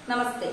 നമസ്തേ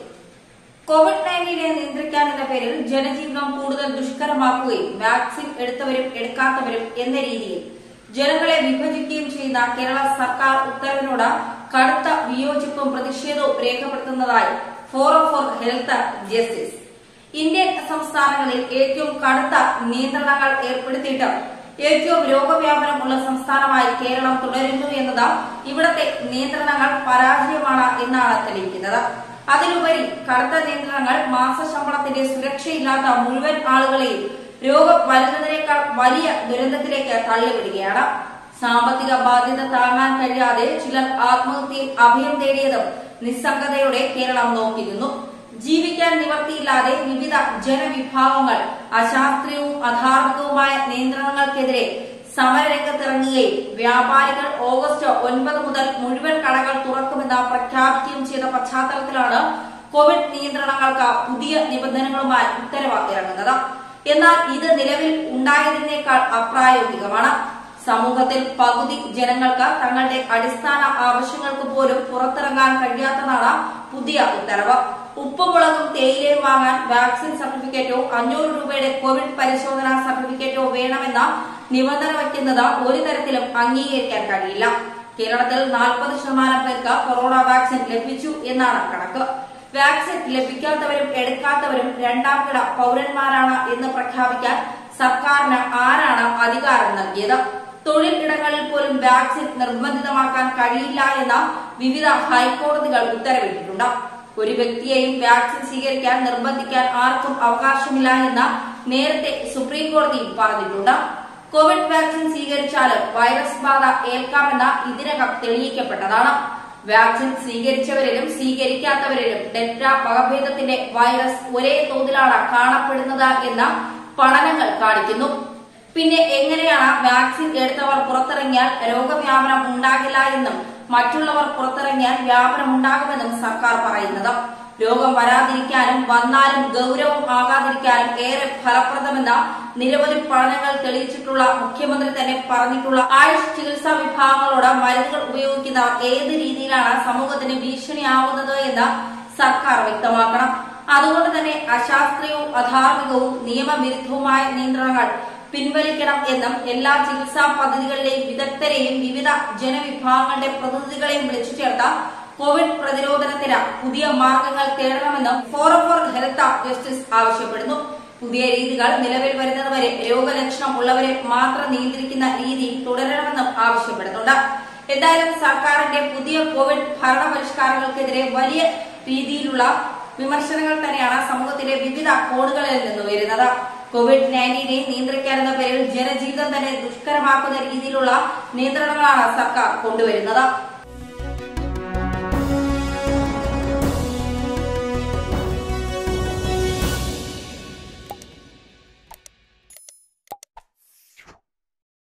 Covid നയൻറ്റീനെ നിയന്ത്രിക്കാൻ എന്ന പേരിൽ ജനജീവിതം കൂടുതൽ ദുഷ്കരമാക്കുകയും വാക്സിൻ എടുത്തവരും എടുക്കാത്തവരും എന്ന രീതിയിൽ ജനങ്ങളെ വിഭജിക്കുകയും ചെയ്യുന്ന കേരള സർക്കാർ ഉത്തരവിനോട് കടുത്ത വിയോജിപ്പും പ്രതിഷേധവും രേഖപ്പെടുത്തുന്നതായി forum for health justice Indian സംസ്ഥാനങ്ങളിൽ ഏറ്റവും കടുത്ത നിയന്ത്രണങ്ങൾ ഏർപ്പെടുത്തിയിട്ട് ഏറ്റവും രോഗവ്യാപനമുള്ള സംസ്ഥാനമായി കേരളം തുടരുന്നു എന്നത് ഇവിടത്തെ നിയന്ത്രണങ്ങൾ പരാജയമാണ് എന്നാണ് തെളിയിക്കുന്നത് അതിലുപരി കടുത്ത നിയന്ത്രണങ്ങൾ മാസശമ്പളത്തിന്റെ സുരക്ഷയില്ലാത്ത മുഴുവൻ ആളുകളെയും രോഗം വരുന്നതിനേക്കാൾ വലിയ ദുരന്തത്തിലേക്ക് തള്ളിവിടുകയാണ് സാമ്പത്തിക ബാധ്യത താങ്ങാൻ കഴിയാതെ ചിലർ ആത്മഹത്യയിൽ അഭയം തേടിയതും നിസ്സംഗതയോടെ കേരളം നോക്കിയിരുന്നു ജീവിക്കാൻ നിവർത്തിയില്ലാതെ വിവിധ ജനവിഭാഗങ്ങൾ അശാസ്ത്രീയവും അധാർമികവുമായ നിയന്ത്രണങ്ങൾക്കെതിരെ സമരരംഗത്തിറങ്ങുകയും വ്യാപാരികൾ ഓഗസ്റ്റ് ഒൻപത് മുതൽ മുഴുവൻ കടകൾ തുറക്കുമെന്ന് പ്രഖ്യാപിക്കുകയും ചെയ്ത പശ്ചാത്തലത്തിലാണ് കോവിഡ് നിയന്ത്രണങ്ങൾക്ക് പുതിയ നിബന്ധനകളുമായി ഉത്തരവ് ഇറങ്ങുന്നത് എന്നാൽ ഇത് നിലവിൽ ഉണ്ടായതിനേക്കാൾ അപ്രായോഗികമാണ് സമൂഹത്തിൽ പകുതി ജനങ്ങൾക്ക് തങ്ങളുടെ അടിസ്ഥാന ആവശ്യങ്ങൾക്ക് പോലും പുറത്തിറങ്ങാൻ കഴിയാത്തതാണ് പുതിയ ഉത്തരവ് ഉപ്പുമുളകും തേയിലയും വാങ്ങാൻ വാക്സിൻ സർട്ടിഫിക്കറ്റോ അഞ്ഞൂറ് രൂപയുടെ കോവിഡ് പരിശോധനാ സർട്ടിഫിക്കറ്റോ വേണമെന്ന നിബന്ധന വയ്ക്കുന്നത് ഒരു തരത്തിലും അംഗീകരിക്കാൻ കഴിയില്ല കേരളത്തിൽ നാൽപ്പത് ശതമാനം പേർക്ക് കൊറോണ വാക്സിൻ ലഭിച്ചു എന്നാണ് കണക്ക് വാക്സിൻ ലഭിക്കാത്തവരും എടുക്കാത്തവരും രണ്ടാം കിട പൌരന്മാരാണ് എന്ന് പ്രഖ്യാപിക്കാൻ സർക്കാരിന് ആരാണ് അധികാരം നൽകിയത് തൊഴിൽ ഇടങ്ങളിൽ പോലും വാക്സിൻ നിർബന്ധിതമാക്കാൻ കഴിയില്ല എന്ന വിവിധ ഹൈക്കോടതികൾ ഉത്തരവിട്ടിട്ടുണ്ട് ഒരു വ്യക്തിയെയും വാക്സിൻ സ്വീകരിക്കാൻ നിർബന്ധിക്കാൻ ആർക്കും അവകാശമില്ല എന്ന് നേരത്തെ സുപ്രീം കോടതിയും പറഞ്ഞിട്ടുണ്ട് കോവിഡ് വാക്സിൻ സ്വീകരിച്ചാലും വൈറസ് ബാധ ഏൽക്കാമെന്ന് ഇതിനകം തെളിയിക്കപ്പെട്ടതാണ് വാക്സിൻ സ്വീകരിച്ചവരിലും സ്വീകരിക്കാത്തവരിലും ഡെൽറ്റ വകഭേദത്തിന്റെ വൈറസ് ഒരേ തോതിലാണ് കാണപ്പെടുന്നത് എന്ന പഠനങ്ങൾ കാണിക്കുന്നു പിന്നെ എങ്ങനെയാണ് വാക്സിൻ എടുത്തവർ പുറത്തിറങ്ങിയാൽ രോഗവ്യാപനം ഉണ്ടാകില്ല എന്നും മറ്റുള്ളവർ പുറത്തിറങ്ങിയാൽ വ്യാപനം ഉണ്ടാകുമെന്നും സർക്കാർ പറയുന്നത് രോഗം വരാതിരിക്കാനും വന്നാലും ഗൌരവം ആകാതിരിക്കാനും ഏറെ ഫലപ്രദമെന്ന നിരവധി പഠനങ്ങൾ തെളിയിച്ചിട്ടുള്ള മുഖ്യമന്ത്രി തന്നെ പറഞ്ഞിട്ടുള്ള ആയുഷ് ചികിത്സാ വിഭാഗങ്ങളോട് മരുന്നുകൾ ഉപയോഗിക്കുന്നവർ ഏത് രീതിയിലാണ് സമൂഹത്തിന് ഭീഷണിയാവുന്നത് എന്ന് സർക്കാർ വ്യക്തമാക്കണം അതുകൊണ്ട് തന്നെ അശാസ്ത്രീയവും അധാർമികവും നിയമവിരുദ്ധവുമായ നിയന്ത്രണങ്ങൾ പിൻവലിക്കണം എന്നും എല്ലാ ചികിത്സാ പദ്ധതികളിലെയും വിദഗ്ധരെയും വിവിധ ജനവിഭാഗങ്ങളുടെ പ്രതിനിധികളെയും വിളിച്ചു ചേർത്ത കോവിഡ് പ്രതിരോധനത്തിന് പുതിയ മാർഗങ്ങൾ തേടണമെന്നും ഫോറം ഫോർ ഹെൽത്ത് ജസ്റ്റിസ് ആവശ്യപ്പെടുന്നു പുതിയ രീതികൾ നിലവിൽ വരുന്നതുവരെ രോഗലക്ഷണം ഉള്ളവരെ മാത്രം നിയന്ത്രിക്കുന്ന രീതി തുടരണമെന്നും ആവശ്യപ്പെടുന്നുണ്ട് എന്തായാലും സർക്കാരിന്റെ പുതിയ കോവിഡ് ഭരണപരിഷ്കാരങ്ങൾക്കെതിരെ വലിയ രീതിയിലുള്ള വിമർശനങ്ങൾ തന്നെയാണ് സമൂഹത്തിന്റെ വിവിധ കോണുകളിൽ നിന്ന് വരുന്നത് കോവിഡ് നയൻറ്റീനെ നിയന്ത്രിക്കാനെന്ന പേരിൽ ജനജീവിതം തന്നെ ദുഷ്കരമാക്കുന്ന രീതിയിലുള്ള നിയന്ത്രണങ്ങളാണ് സർക്കാർ കൊണ്ടുവരുന്നത്